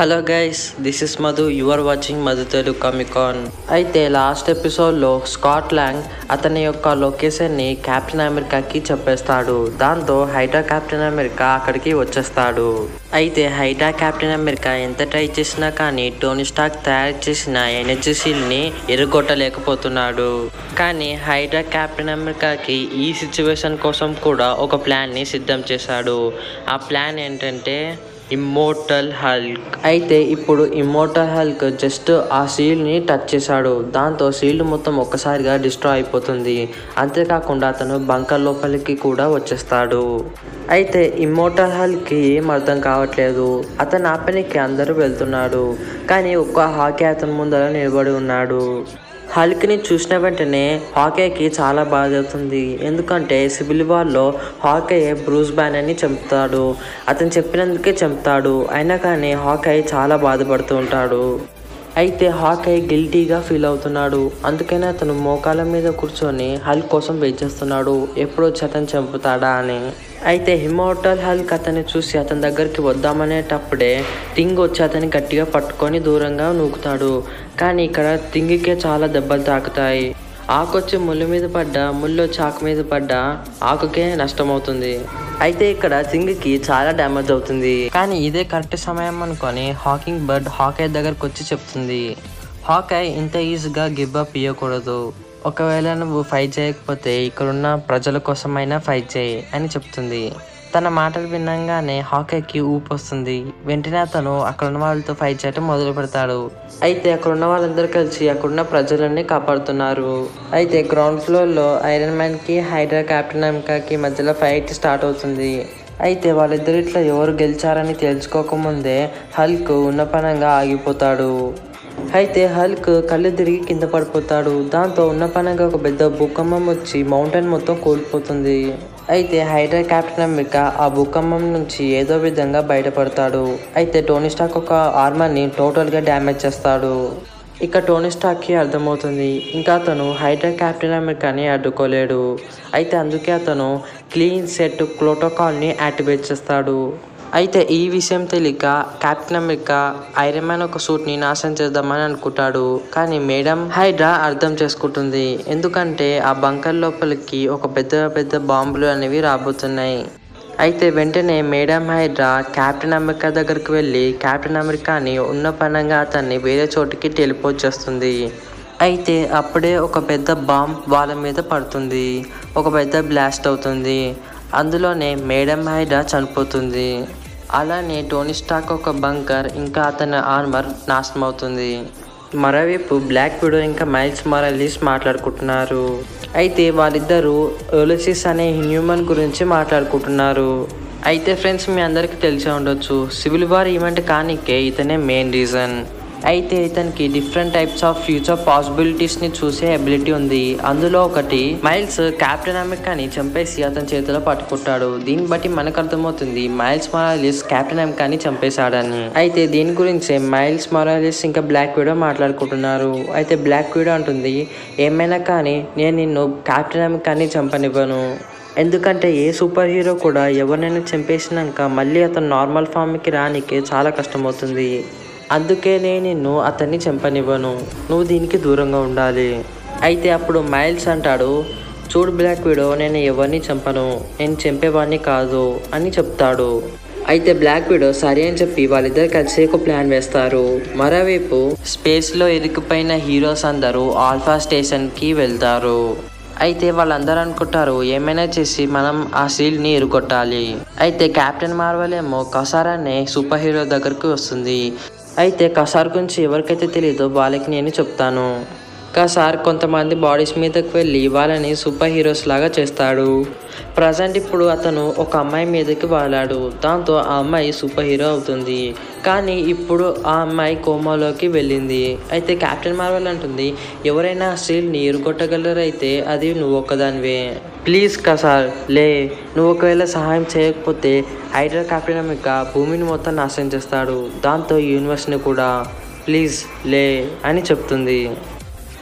hello guys this is Madhu you are watching Madhu Telugu Comicon అయితే last ఎపిసోడ్లో Scott Lang అతని యొక్క లొకేషన్ని కెప్టెన్ అమెరికాకి చెప్పేస్తాడు దాంతో హైడ్రా కెప్టెన్ అమెరికా అక్కడికి వచ్చేస్తాడు అయితే హైడ్రా కెప్టెన్ అమెరికా ఎంత ట్రై చేసినా కానీ టోనీ స్టాక్ తయారు చేసిన ఎనర్జీ షీల్డ్ని ఎరగొట్టలేకపోతున్నాడు కానీ హైడ్రా కెప్టెన్ అమెరికాకి ఈ సిచ్యువేషన్ కోసం కూడా ఒక ప్లాన్ని సిద్ధం చేశాడు ఆ ప్లాన్ ఏంటంటే ఇమ్మోర్టల్ హల్క్ అయితే ఇప్పుడు ఇమ్మోర్టల్ హల్క్ జస్ట్ ఆ సీల్ని టచ్ చేశాడు దాంతో సీల్డ్ మొత్తం ఒక్కసారిగా డిస్ట్రాయ్ అయిపోతుంది అంతేకాకుండా అతను బంకర్ లోపలికి కూడా వచ్చేస్తాడు అయితే ఇమ్మోర్టల్ హల్కి ఏం అర్థం కావట్లేదు అతను ఆపనికి అందరూ వెళ్తున్నాడు కానీ ఒక్క హాకీ అతని ముందర నిలబడి ఉన్నాడు హల్క్ని చూసిన వెంటనే హాకేకి చాలా బాధ అవుతుంది ఎందుకంటే సివిల్ వార్లో హాకే బ్రూస్ బ్యాన్ అని చంపుతాడు అతను చెప్పినందుకే చంపుతాడు అయినా కానీ హాకై చాలా బాధపడుతూ ఉంటాడు అయితే హాకై గిల్టీగా ఫీల్ అవుతున్నాడు అందుకనే అతను మోకాల మీద కూర్చొని హల్క్ కోసం వెయిట్ చేస్తున్నాడు ఎప్పుడు వచ్చి అతను చంపుతాడా అని అయితే హిమోటల్ హల్క్ అతన్ని చూసి అతని దగ్గరికి వద్దామనేటప్పుడే టింగ్ వచ్చి అతన్ని గట్టిగా పట్టుకొని దూరంగా నూకుతాడు కానీ ఇక్కడ టింగికే చాలా దెబ్బలు తాకుతాయి ఆకొచ్చి ముళ్ళు మీద పడ్డా ముళ్ళు వచ్చి ఆకు మీద పడ్డా ఆకుకే నష్టమవుతుంది అయితే ఇక్కడ సింగికి చాలా డ్యామేజ్ అవుతుంది కానీ ఇదే కరెక్ట్ సమయం అనుకొని హాకింగ్ బర్డ్ హాకై దగ్గరకు వచ్చి చెప్తుంది హాకై ఇంత ఈజీగా గివ్ అప్ ఇవ్వకూడదు ఒకవేళ నువ్వు ఫైట్ చేయకపోతే ఇక్కడున్న ప్రజల కోసమైనా ఫైట్ చేయి అని చెప్తుంది తన మాటలు వినంగానే హాకీకి ఊపు వస్తుంది వెంటనే అతను అక్కడ ఉన్న వాళ్ళతో ఫైట్ చేయడం మొదలు పెడతాడు అయితే అక్కడ ఉన్న వాళ్ళందరూ కలిసి అక్కడున్న ప్రజలన్నీ కాపాడుతున్నారు అయితే గ్రౌండ్ ఫ్లోర్లో ఐరన్ మ్యాన్కి హైడ్రా కెప్టెన్ అమెరికాకి మధ్యలో ఫైట్ స్టార్ట్ అవుతుంది అయితే వాళ్ళిద్దరిట్లో ఎవరు గెలిచారని తెలుసుకోకముందే హల్క్ ఉన్నపనంగా ఆగిపోతాడు అయితే హల్క్ కళ్ళు తిరిగి కింద పడిపోతాడు దాంతో ఉన్న పనంగా ఒక పెద్ద భూకంపం వచ్చి మౌంటైన్ మొత్తం కోల్పోతుంది అయితే హైడ్రా కెప్టెన్ అమెరికా ఆ భూకంపం నుంచి ఏదో విధంగా బయటపడతాడు అయితే టోనీ స్టాక్ ఒక ఆర్మర్ని టోటల్గా డ్యామేజ్ చేస్తాడు ఇక టోనీ స్టాక్కి అర్థమవుతుంది ఇంకా అతను హైడ్రా కెప్టెన్ అమెరికాని అడ్డుకోలేడు అయితే అందుకే అతను క్లీన్ సెట్ ప్రోటోకాల్ని యాక్టివేట్ చేస్తాడు అయితే ఈ విషయం తెలియక కెప్టెన్ అమెరికా ఐరన్ మ్యాన్ ఒక సూట్ని నాశనం చేద్దామని అనుకుంటాడు కానీ మేడం హైడ్రా అర్థం చేసుకుంటుంది ఎందుకంటే ఆ బంకర్ లోపలికి ఒక పెద్ద పెద్ద బాంబులు అనేవి రాబోతున్నాయి అయితే వెంటనే మేడం హైడ్రా కెప్టెన్ అమెరికా దగ్గరికి వెళ్ళి కెప్టెన్ అమెరికాని ఉన్న పనంగా అతన్ని వేరే చోటికి టెలిపోర్ట్ చేస్తుంది అయితే అప్పుడే ఒక పెద్ద బాంబ్ వాళ్ళ మీద పడుతుంది ఒక పెద్ద బ్లాస్ట్ అవుతుంది అందులోనే మేడం హైడ్రా చనిపోతుంది అలానే టోనీ స్టాక్ ఒక బంకర్ ఇంకా అతని ఆర్మర్ నాశనం అవుతుంది మరోవైపు బ్లాక్ విడో ఇంకా మైల్స్ మొరాలిస్ మాట్లాడుకుంటున్నారు అయితే వాళ్ళిద్దరూ ఓలసిస్ అనే హ్యూమన్ గురించి మాట్లాడుకుంటున్నారు అయితే ఫ్రెండ్స్ మీ అందరికీ తెలిసే ఉండొచ్చు సివిల్ వార్ ఈవెంట్ కానికే ఇతనే మెయిన్ రీజన్ అయితే ఇతనికి different types of future possibilities ని చూసే అబిలిటీ ఉంది అందులో ఒకటి మైల్స్ కెప్టెన్ అమెరికాని చంపేసి అతని చేతిలో పట్టుకుంటాడు దీన్ని బట్టి మనకు అర్థమవుతుంది మైల్స్ మొరాలిస్ కెప్టెన్ అమెరికాని చంపేశాడని అయితే దీని గురించే మైల్స్ మొరాలిస్ ఇంకా బ్లాక్ వీడో మాట్లాడుకుంటున్నారు అయితే బ్లాక్ వీడో అంటుంది ఏమైనా కానీ నేను నిన్ను కెప్టెన్ అమెరికాని చంపనివ్వను ఎందుకంటే ఏ సూపర్ హీరో కూడా ఎవరినైనా చంపేసినాక మళ్ళీ అతను నార్మల్ ఫామ్కి రానికి చాలా కష్టమవుతుంది అందుకే నేను నిన్ను అతన్ని చంపనివ్వను నువ్వు దీనికి దూరంగా ఉండాలి అయితే అప్పుడు మైల్స్ అంటాడు చూడు బ్లాక్ వీడో నేను ఎవరిని చంపను నేను చంపేవాడిని కాదు అని చెప్తాడు అయితే బ్లాక్ విడో సరే అని చెప్పి వాళ్ళిద్దరు కలిసి ఒక ప్లాన్ వేస్తారు మరోవైపు స్పేస్లో ఇరుక్కుపోయిన హీరోస్ అందరూ ఆల్ఫా స్టేషన్కి వెళ్తారు అయితే వాళ్ళందరూ అనుకుంటారు ఏమైనా చేసి మనం ఆ సీల్ని ఎరుకొట్టాలి అయితే కెప్టెన్ మార్వల్ ఏమో కసార్ అనే సూపర్ హీరో దగ్గరికి వస్తుంది అయితే కసార్ గురించి ఎవరికైతే తెలియదో వాళ్ళకి నేను చెప్తాను కసార్ కొంతమంది బాడీస్ మీదకి వెళ్ళి వాళ్ళని సూపర్ హీరోస్ లాగా చేస్తాడు ప్రజెంట్ ఇప్పుడు అతను ఒక అమ్మాయి మీదకి వాలాడు దాంతో ఆ అమ్మాయి సూపర్ హీరో అవుతుంది కానీ ఇప్పుడు ఆ అమ్మాయి కోమాలోకి వెళ్ళింది అయితే కెప్టెన్ మార్వల్ అంటుంది ఎవరైనా స్టీల్ని ఎరుగొట్టగలరైతే అది నువ్వు ఒక్కదానివే ప్లీజ్ కసార్ లే నువ్వు ఒకవేళ సహాయం చేయకపోతే హైడ్రా కెప్టెన్ అమెరికా భూమిని మొత్తం నాశనం చేస్తాడు దాంతో యూనివర్స్ని కూడా ప్లీజ్ లే అని చెప్తుంది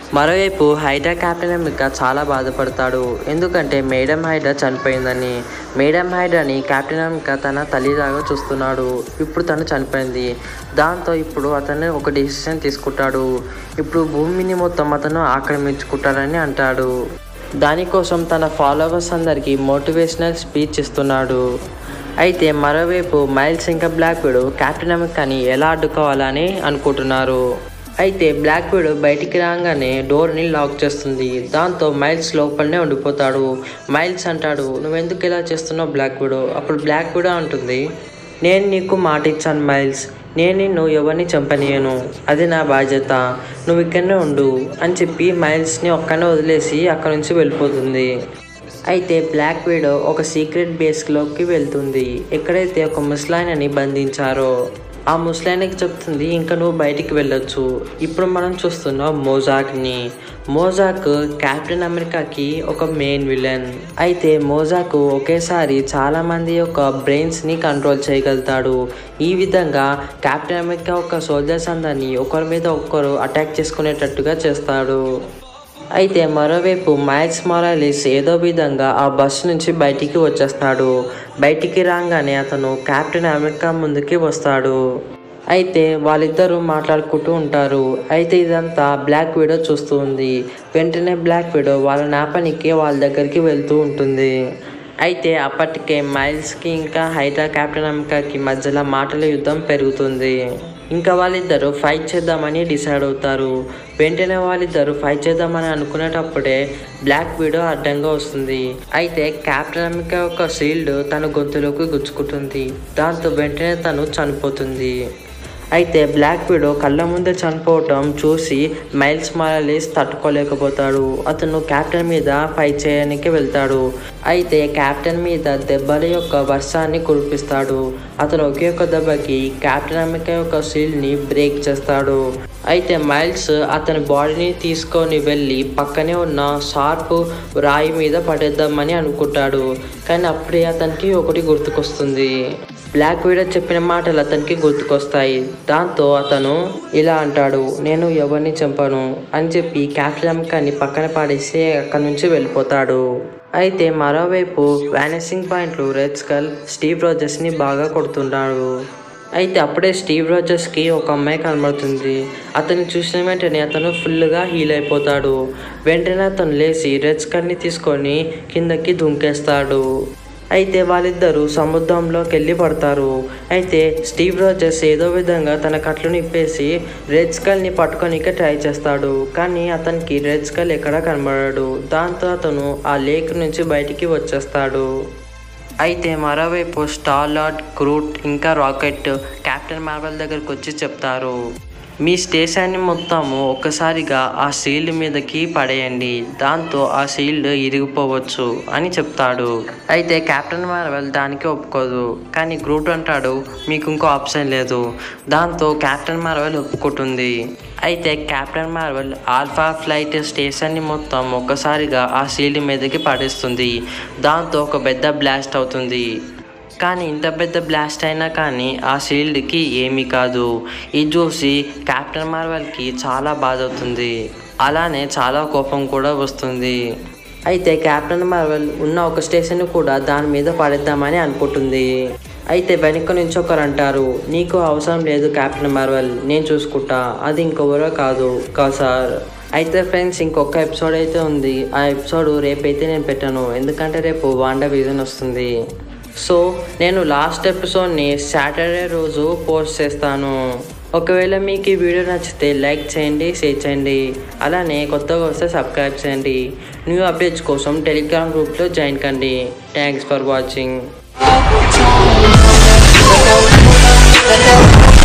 మరోవైపు హైడ్రా కెప్టెన్ అమెరికా చాలా బాధపడతాడు ఎందుకంటే మేడం హైడ్రా చనిపోయిందని మేడం హైడ్రాని కెప్టెన్ అమెరికా తన తల్లిలాగా చూస్తున్నాడు ఇప్పుడు తను చనిపోయింది దాంతో ఇప్పుడు అతను ఒక డిసిషన్ తీసుకుంటాడు ఇప్పుడు భూమిని మొత్తం అతను ఆక్రమించుకుంటారని అంటాడు దానికోసం తన ఫాలోవర్స్ అందరికీ మోటివేషనల్ స్పీచ్ ఇస్తున్నాడు అయితే మరోవైపు మైల్స్ ఇంకా బ్లాక్ విడో కెప్టెన్ అమెరికాని ఎలా అడ్డుకోవాలని అనుకుంటున్నారు అయితే బ్లాక్ విడో బయటికి రాగానే డోర్ని లాక్ చేస్తుంది దాంతో మైల్స్ లోపలనే ఉండిపోతాడు మైల్స్ అంటాడు నువ్వెందుకు ఇలా చేస్తున్నావు బ్లాక్ విడో అప్పుడు బ్లాక్ విడో అంటుంది నేను నీకు మాట ఇచ్చాను మైల్స్ నేను నిన్ను ఎవరిని చంపనీయను అది నా బాధ్యత నువ్వు ఇక్కడనే ఉండు అని చెప్పి మైల్స్ని ఒక్కనే వదిలేసి అక్కడ నుంచి వెళ్ళిపోతుంది అయితే బ్లాక్ వీడో ఒక సీక్రెట్ బేస్లోకి వెళ్తుంది ఎక్కడైతే ఒక ముస్లాయిని బంధించారో ఆ ముస్లాయినికి చెప్తుంది ఇంకా నువ్వు బయటికి వెళ్ళొచ్చు ఇప్పుడు మనం చూస్తున్నాం మోజాక్ని మోజాక్ కెప్టెన్ అమెరికాకి ఒక మెయిన్ విలన్ అయితే మోజాక్ ఒకేసారి చాలా మంది యొక్క బ్రెయిన్స్ ని కంట్రోల్ చేయగలుగుతాడు ఈ విధంగా కెప్టెన్ అమెరికా ఒక సోల్జర్స్ అందరినీ ఒకరి మీద ఒక్కరు అటాక్ చేసుకునేటట్టుగా చేస్తాడు అయితే మరోవైపు మైల్స్ మొరాలిస్ ఏదో విధంగా ఆ బస్సు నుంచి బయటికి వచ్చేస్తాడు బయటికి రాగానే అతను కెప్టెన్ అమెరికా ముందుకి వస్తాడు అయితే వాళ్ళిద్దరూ మాట్లాడుకుంటూ ఉంటారు అయితే ఇదంతా బ్లాక్ విడో చూస్తూ ఉంది వెంటనే బ్లాక్ విడో వాళ్ళ నాపనికి వాళ్ళ దగ్గరికి వెళ్తూ ఉంటుంది అయితే అప్పటికే మైల్స్కి ఇంకా హైడ్రా కెప్టెన్ అమెరికాకి మధ్యలో మాటల యుద్ధం పెరుగుతుంది ఇంకా వాళ్ళిద్దరూ ఫైట్ చేద్దామని డిసైడ్ అవుతారు వెంటనే వాళ్ళిద్దరూ ఫైట్ చేద్దామని అనుకునేటప్పుడే బ్లాక్ వీడో అడ్డంగా వస్తుంది అయితే కెప్టెన్ అమెరికా యొక్క షీల్డ్ తన గొంతులోకి గుచ్చుకుంటుంది దాంతో వెంటనే తను చనిపోతుంది అయితే బ్లాక్ విడో కళ్ళ ముందే చనిపోవటం చూసి మైల్స్ మారలీస్ తట్టుకోలేకపోతాడు అతను కెప్టెన్ మీద ఫైట్ చేయడానికి వెళ్తాడు అయితే కెప్టెన్ మీద దెబ్బల యొక్క వర్షాన్ని కురిపిస్తాడు అతను ఒకే ఒక్క దెబ్బకి కెప్టెన్ అమెరికా యొక్క షీల్డ్ని బ్రేక్ చేస్తాడు అయితే మైల్స్ అతని బాడీని తీసుకొని వెళ్ళి పక్కనే ఉన్న షార్ప్ రాయి మీద పడేద్దామని అనుకుంటాడు కానీ అప్పుడే అతనికి ఒకటి గుర్తుకొస్తుంది బ్లాక్ వీడో చెప్పిన మాటలు అతనికి గుర్తుకొస్తాయి దాంతో అతను ఇలా అంటాడు నేను ఎవరిని చంపను అని చెప్పి క్యాప్టెన్ అమెరికాని పక్కన పాడేసి అక్కడి నుంచి వెళ్ళిపోతాడు అయితే మరోవైపు వానిసింగ్ పాయింట్లు రెడ్ స్కల్ స్టీవ్ రోజర్స్ని బాగా కొడుతున్నాడు అయితే అప్పుడే స్టీవ్ రోజర్స్కి ఒక అమ్మాయి కనబడుతుంది అతన్ని చూసిన వెంటనే అతను ఫుల్గా హీల్ అయిపోతాడు వెంటనే అతను లేచి రెడ్ స్కల్ని తీసుకొని కిందకి దుంకేస్తాడు అయితే వాళ్ళిద్దరూ సముద్రంలోకి వెళ్ళి పడతారు అయితే స్టీవ్ రోజర్స్ ఏదో విధంగా తన కట్లు నిప్పేసి రెడ్ స్కల్ని పట్టుకోనికే ట్రై చేస్తాడు కానీ అతనికి రెడ్ స్కల్ ఎక్కడ కనబడడు దాంతో అతను ఆ లేక్ నుంచి బయటికి వచ్చేస్తాడు అయితే మరోవైపు స్టార్ లార్డ్ క్రూట్ ఇంకా రాకెట్ కెప్టెన్ మార్వెల్ దగ్గరకు వచ్చి చెప్తారు మీ స్టేషన్ని మొత్తము ఒక్కసారిగా ఆ షీల్డ్ మీదకి పడేయండి దాంతో ఆ షీల్డ్ ఇరిగిపోవచ్చు అని చెప్తాడు అయితే కెప్టెన్ మార్వెల్ దానికి ఒప్పుకోదు కానీ గ్రూట్ అంటాడు మీకు ఇంకో ఆప్షన్ లేదు దాంతో కెప్టెన్ మార్వెల్ ఒప్పుకుంటుంది అయితే కెప్టెన్ మార్వెల్ ఆల్ఫా ఫ్లైట్ స్టేషన్ని మొత్తం ఒక్కసారిగా ఆ షీల్డ్ మీదకి పడేస్తుంది దాంతో ఒక పెద్ద బ్లాస్ట్ అవుతుంది కానీ ఇంత పెద్ద బ్లాస్ట్ అయినా కానీ ఆ షీల్డ్కి ఏమీ కాదు ఇది చూసి కెప్టెన్ మార్వెల్కి చాలా బాధ అవుతుంది అలానే చాలా కోపం కూడా వస్తుంది అయితే కెప్టెన్ మార్వెల్ ఉన్న ఒక స్టేషన్ కూడా దాని మీద పడేద్దామని అనుకుంటుంది అయితే వెనక నుంచి ఒకరు అంటారు నీకు అవసరం లేదు కెప్టెన్ మార్వెల్ నేను చూసుకుంటా అది ఇంకెవరో కాదు కా సార్ అయితే ఫ్రెండ్స్ ఇంకొక ఎపిసోడ్ అయితే ఉంది ఆ ఎపిసోడ్ రేపైతే నేను పెట్టాను ఎందుకంటే రేపు వాండా విజన్ వస్తుంది సో నేను లాస్ట్ ఎపిసోడ్ని సాటర్డే రోజు పోస్ట్ చేస్తాను ఒకవేళ మీకు ఈ వీడియో నచ్చితే లైక్ చేయండి షేర్ చేయండి అలానే కొత్తగా వస్తే సబ్స్క్రైబ్ చేయండి న్యూ అప్డేట్స్ కోసం టెలిగ్రామ్ గ్రూప్లో జాయిన్ కండి థ్యాంక్స్ ఫర్ వాచింగ్